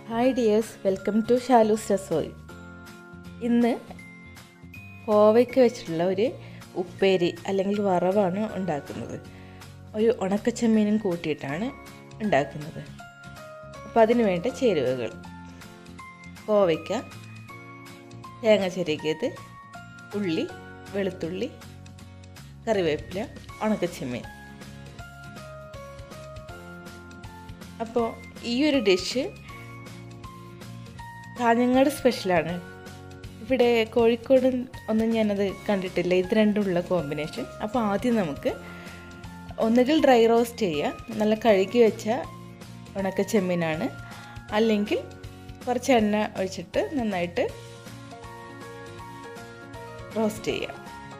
hi dears welcome to Shalu's Rasoi ഇന്ന് കോവയ്ക്ക് വെച്ചിട്ടുള്ള ഒരു ഉപ്പേരി അല്ലെങ്കിൽ വറവാണ് ഉണ്ടാക്കുന്നത് ഒരു ഉണക്കച്ചെമ്മീനും കൂട്ടിയിട്ടാണ് ഉണ്ടാക്കുന്നത് അപ്പോൾ അതിന് വേണ്ട ചേരുവകൾ കോവയ്ക്ക തേങ്ങ ചിരകിയത് ഉള്ളി വെളുത്തുള്ളി കറിവേപ്പില ഉണക്കച്ചെമ്മീൻ അപ്പോൾ ഈ ഒരു ഡിഷ് കാഞ്ഞങ്ങാട് സ്പെഷ്യലാണ് ഇവിടെ കോഴിക്കോട് ഒന്നും ഞാനത് കണ്ടിട്ടില്ല ഇത് രണ്ടുമുള്ള കോമ്പിനേഷൻ അപ്പോൾ ആദ്യം നമുക്ക് ഒന്നുകിൽ ഡ്രൈ റോസ്റ്റ് ചെയ്യാം നല്ല കഴുകി വെച്ച ഉണക്ക ചെമ്മീനാണ് അല്ലെങ്കിൽ കുറച്ച് എണ്ണ ഒഴിച്ചിട്ട് നന്നായിട്ട് റോസ്റ്റ് ചെയ്യാം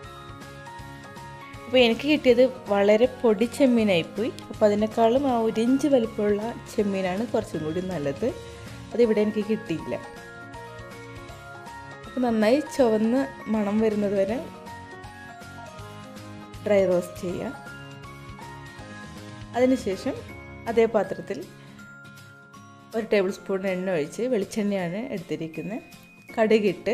അപ്പോൾ എനിക്ക് കിട്ടിയത് വളരെ പൊടി ചെമ്മീനായിപ്പോയി അപ്പോൾ അതിനേക്കാളും ആ ഒരു ഇഞ്ച് വലിപ്പമുള്ള ചെമ്മീനാണ് കുറച്ചും കൂടി നല്ലത് അതിവിടെ എനിക്ക് കിട്ടിയില്ല അപ്പോൾ നന്നായി ചുവന്ന് മണം വരുന്നത് വരെ ഡ്രൈ റോസ്റ്റ് ചെയ്യുക അതിനുശേഷം അതേ പാത്രത്തിൽ ഒരു ടേബിൾ സ്പൂൺ എണ്ണ ഒഴിച്ച് വെളിച്ചെണ്ണയാണ് എടുത്തിരിക്കുന്നത് കടുകിട്ട്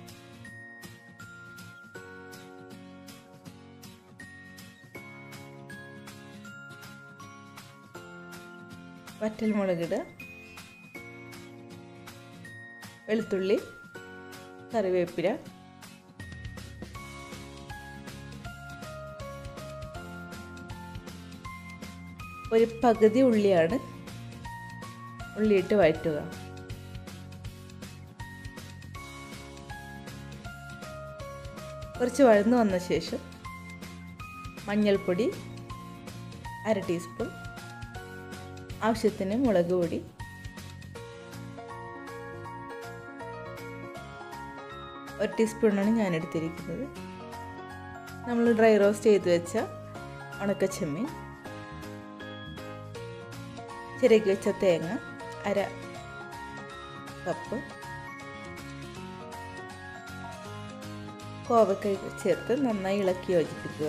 വറ്റൽമുളകിടുക വെളുത്തുള്ളി കറിവേപ്പില ഒരു പകുതി ഉള്ളിയാണ് ഉള്ളിയിട്ട് വഴറ്റുക കുറച്ച് വഴന്നു വന്ന ശേഷം മഞ്ഞൾപ്പൊടി അര ടീസ്പൂൺ ആവശ്യത്തിന് മുളക് പൊടി ഒരു ടീസ്പൂണാണ് ഞാൻ എടുത്തിരിക്കുന്നത് നമ്മൾ ഡ്രൈ റോസ്റ്റ് ചെയ്ത് വെച്ച ഉണക്കച്ചെമ്മീൻ ചിരകി വെച്ച തേങ്ങ അര കപ്പ് കോവക്ക ചേർത്ത് നന്നായി ഇളക്കി യോജിപ്പിക്കുക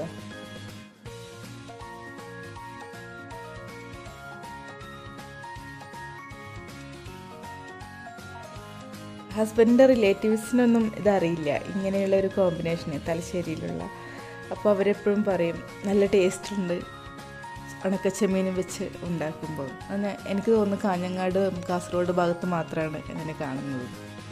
ഹസ്ബൻഡിൻ്റെ റിലേറ്റീവ്സിനൊന്നും ഇതറിയില്ല ഇങ്ങനെയുള്ള ഒരു കോമ്പിനേഷന് തലശ്ശേരിയിലുള്ള അപ്പോൾ അവരെപ്പോഴും പറയും നല്ല ടേസ്റ്റ് ഉണ്ട് ഉണക്കച്ചെമ്മീനും വെച്ച് ഉണ്ടാക്കുമ്പോൾ അങ്ങനെ എനിക്ക് തോന്നുന്നു കാഞ്ഞങ്ങാട് കാസർഗോഡ് ഭാഗത്ത് മാത്രമാണ് ഇങ്ങനെ കാണുന്നത്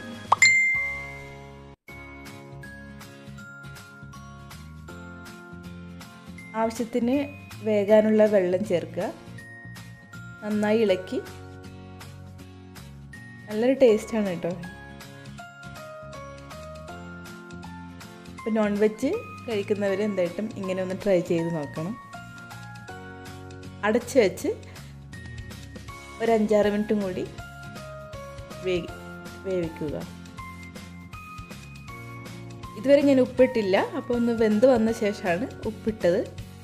ആവശ്യത്തിന് വേകാനുള്ള വെള്ളം ചേർക്കുക നന്നായി ഇളക്കി നല്ലൊരു ടേസ്റ്റാണ് കേട്ടോ ഇപ്പോൾ നോൺ വെജ് കഴിക്കുന്നവർ എന്തായിട്ടും ഇങ്ങനെ ഒന്ന് ട്രൈ ചെയ്ത് നോക്കണം അടച്ച് വെച്ച് ഒരു അഞ്ചാറ് മിനിറ്റും കൂടി വേവി വേവിക്കുക ഇതുവരെ ഞാൻ ഉപ്പിട്ടില്ല അപ്പോൾ ഒന്ന് വെന്ത് വന്ന ശേഷമാണ് ഉപ്പിട്ടത്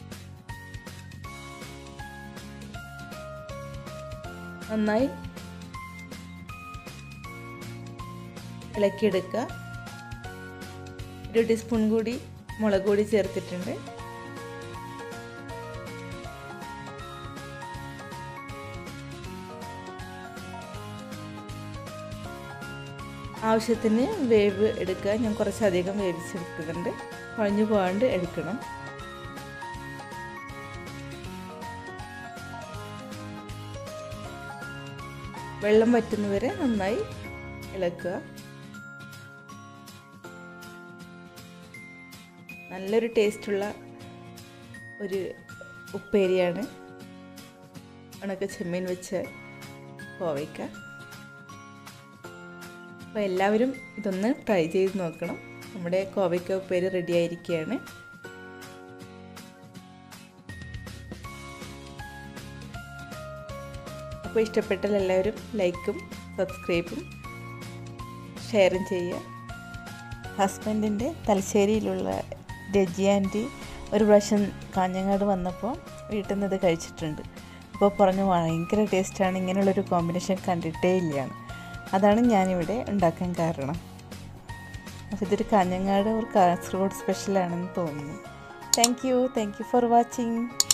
നന്നായി ഇളക്കിയെടുക്കുക ഒരു ടീസ്പൂൺ കൂടി മുളക് പൊടി ചേർത്തിട്ടുണ്ട് ആവശ്യത്തിന് വേവ് എടുക്കുക ഞാൻ കുറച്ചധികം വേവിച്ചെടുക്കുന്നുണ്ട് കുഴഞ്ഞു പോകാണ്ട് എടുക്കണം വെള്ളം വറ്റുന്നവരെ നന്നായി ഇളക്കുക നല്ലൊരു ടേസ്റ്റുള്ള ഒരു ഉപ്പേരിയാണ് ഉണക്ക ചെമ്മീൻ വെച്ച് കോവയ്ക്ക അപ്പോൾ എല്ലാവരും ഇതൊന്ന് ട്രൈ ചെയ്ത് നോക്കണം നമ്മുടെ കോവയ്ക്ക ഉപ്പേരി റെഡി ആയിരിക്കുകയാണ് അപ്പോൾ ഇഷ്ടപ്പെട്ടാൽ എല്ലാവരും ലൈക്കും സബ്സ്ക്രൈബും ഷെയറും ചെയ്യുക ഹസ്ബൻഡിൻ്റെ തലശ്ശേരിയിലുള്ള രജി ആൻറ്റി ഒരു പ്രാവശ്യം കാഞ്ഞങ്ങാട് വന്നപ്പോൾ വീട്ടിൽ നിന്ന് ഇത് കഴിച്ചിട്ടുണ്ട് അപ്പോൾ പറഞ്ഞു ഭയങ്കര ടേസ്റ്റാണ് ഇങ്ങനെയുള്ളൊരു കോമ്പിനേഷൻ കണ്ടിട്ടേ ഇല്ലയാണ് അതാണ് ഞാനിവിടെ ഉണ്ടാക്കാൻ കാരണം അപ്പോൾ ഇതൊരു കാഞ്ഞങ്ങാട് ഒരു കാസർഗോഡ് സ്പെഷ്യലാണെന്ന് തോന്നുന്നു thank you thank you for watching